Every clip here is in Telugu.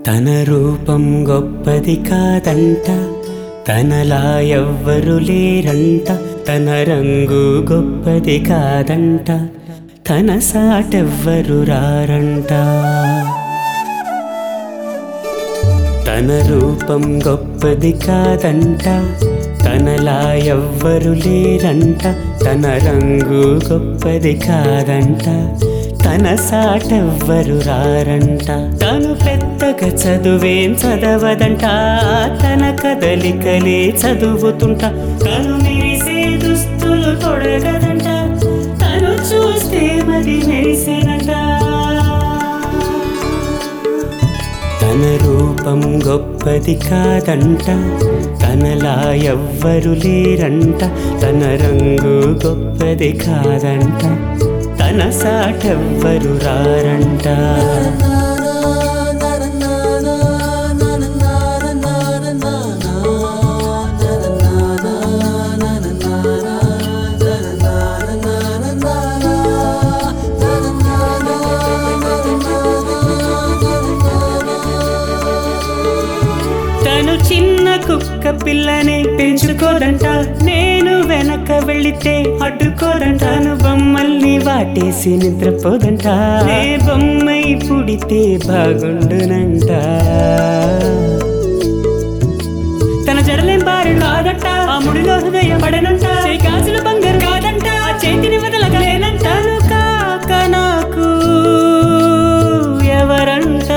తన రూపం గొప్పది కాదంట తనలా ఎవ్వరు లేరంట తన రంగు గొప్పది కాదంట తన సాటెవ్వరు రారంట తన రూపం గొప్పది కాదంట తనలా ఎవ్వరు లేరంట తన రంగు గొప్పది కాదంట తన సాటెవ్వరు రారంట తను పెద్దగా చదువేం చదవదంట తన కదలికలే చదువుతుంట తను మెరిసే దుస్తులు తొడగదంట తను చూస్తే మరి మెరిసేనంట తన రూపం గొప్పది కాదంట తనలా ఎవ్వరు లేరంట తన రంగు గొప్పది కాదంట తన సాటెవ్వరు రారంట తను చిన్న కుక్క పిల్లనే పెంచుకోదంట నేను వెనక వెళితే అడ్డుకోదంట తను బొమ్మల్ని వాటేసి నిద్రపోదంట నే బొమ్మై పుడితే బాగుండునంట తన జడలేం బారి కాదంట ఆ ముడిలో హృదయం పడనంట చేయి గాజులు బంగారు కాదంట ఆ చేతిని వదలగలేనంట తను కాక నాకు ఎవరంట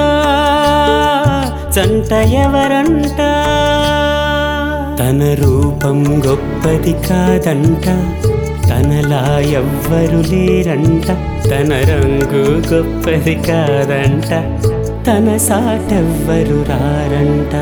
జంట ఎవరంట తన రూపం గొప్పది కాదంట తనలా ఎవ్వరు లేరంట తన రంగు గొప్పది కాదంట తన సాటెవ్వరు రారంట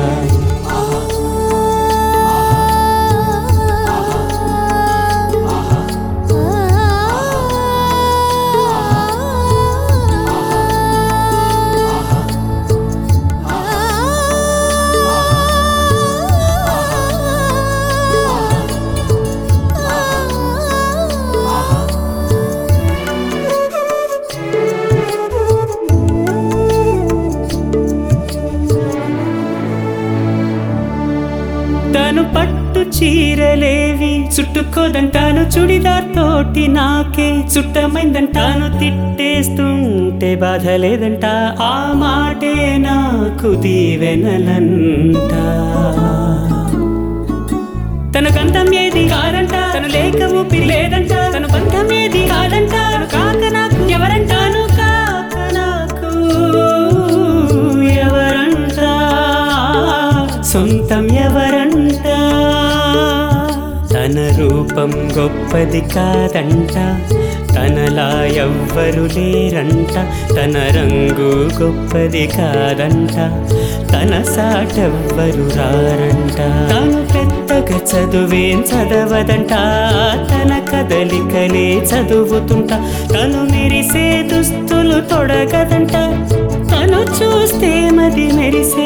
తను పట్టు చీరలేవి చుట్టుకోదంటాను చుడిదార్ తోటి నాకే చుట్టమైందంటాను తిట్టేస్తుంటే బాధ లేదంట ఆ మాటే నాకు దీవెనలంట తన గంధం ఏది కాదంట తను లేక ఊపిరి లేదంట తను బంధం ఏది కాదంట తను కాక నాకు ఎవరంటాను కాక నాకు ఎవరంట సొంతం ఎవరంట తన రూపం గొప్పది కాదంట తనలా ఎవ్వరు లేరంట తన రంగు గొప్పది కాదంట తన సాటెవ్వరు రారంట తను పెద్దగా చదువేం చదవదంట తన కదలికలే చదువుతుంట తను మెరిసే దుస్తులు తొడగదంట తను చూస్తే మది మెరిసే